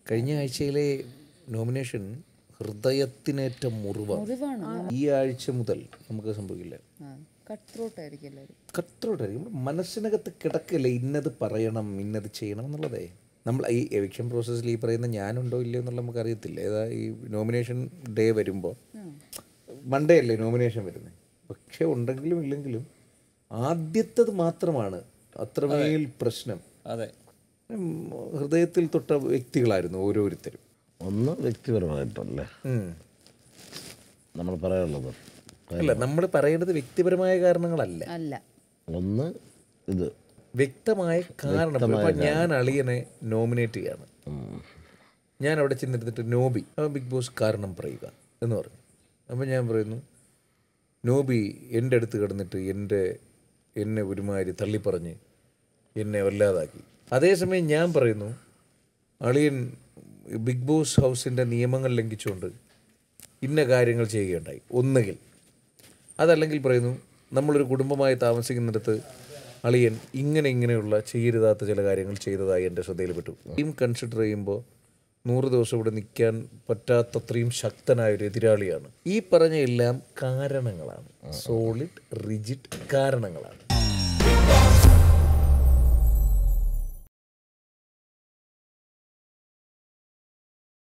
കഴിഞ്ഞ ആഴ്ചയിലെ നോമിനേഷൻ ഹൃദയത്തിനേറ്റ മുറിവാണ് മുറിവാണ് ഈ ആഴ്ച മുതൽ നമുക്ക് സംഭവിക്കില്ല കട്ട് ത്രോട്ട് ആയിരിക്കും എല്ലാവരും കട്ടോട്ടായിരിക്കും മനസ്സിനകത്ത് കിടക്കില്ല ഇന്നത് പറയണം ഇന്നത് ചെയ്യണം എന്നുള്ളതേ നമ്മൾ ഈ എവിക്ഷൻ പ്രോസസ്സിൽ ഈ പറയുന്ന ഞാനുണ്ടോ ഇല്ലയോ എന്നുള്ള നമുക്ക് അറിയത്തില്ല ഏതാ ഈ നോമിനേഷൻ ഡേ വരുമ്പോൾ മൺഡേ അല്ലേ നോമിനേഷൻ വരുന്നത് പക്ഷേ ഉണ്ടെങ്കിലും ഇല്ലെങ്കിലും ആദ്യത്തത് മാത്രമാണ് അത്രമേൽ പ്രശ്നം അതെ ഉം, ഹൃദയത്തിൽ തൊട്ട വ്യക്തികളായിരുന്നു ഓരോരുത്തരും ഒന്ന് വ്യക്തിപരമായിട്ടല്ലേ ഉം. നമ്മൾ പറയാനുള്ളത് അല്ല നമ്മൾ പറയേണ്ടത് വ്യക്തിപരമായ കാരണങ്ങളല്ല അല്ല ഒന്ന് ഇത് വ്യക്തമായ കാരണം ഇപ്പൊ ഞാൻ അളിയനെ നോമിനേറ്റ് ചെയ്യാണ് ഞാൻ അവിടെ ചെന്നിരുന്നിട്ട് നോബി അപ്പോൾ ബിഗ് ബോസ് കാരണം പറയുക എന്ന് പറഞ്ഞു അപ്പോൾ ഞാൻ പറയുന്നു നോബി എൻ്റെ അടുത്ത് കിടന്നിട്ട് എൻ്റെ എന്നെ ഒരുമാതിരി തള്ളിപ്പറഞ്ഞ് എന്നെ വല്ലാതാക്കി അതേസമയം ഞാൻ പറയുന്നു അളിയൻ ബിഗ് ബോസ് ഹൗസിൻ്റെ നിയമങ്ങൾ ലംഘിച്ചുകൊണ്ട് ഇന്ന കാര്യങ്ങൾ ചെയ്യുകയുണ്ടായി ഒന്നുകിൽ അതല്ലെങ്കിൽ പറയുന്നു നമ്മളൊരു കുടുംബമായി താമസിക്കുന്നിടത്ത് അളിയൻ ഇങ്ങനെ ഇങ്ങനെയുള്ള ചെയ്യരുതാത്ത ചില കാര്യങ്ങൾ ചെയ്തതായി എൻ്റെ ശ്രദ്ധയിൽപ്പെട്ടു ടീം കൺസിഡർ ചെയ്യുമ്പോൾ നൂറ് ദിവസം ഇവിടെ നിൽക്കാൻ പറ്റാത്തത്രയും ശക്തനായ ഒരു എതിരാളിയാണ് ഈ പറഞ്ഞ എല്ലാം കാരണങ്ങളാണ് സോളിഡ് റിജിഡ് കാരണങ്ങളാണ്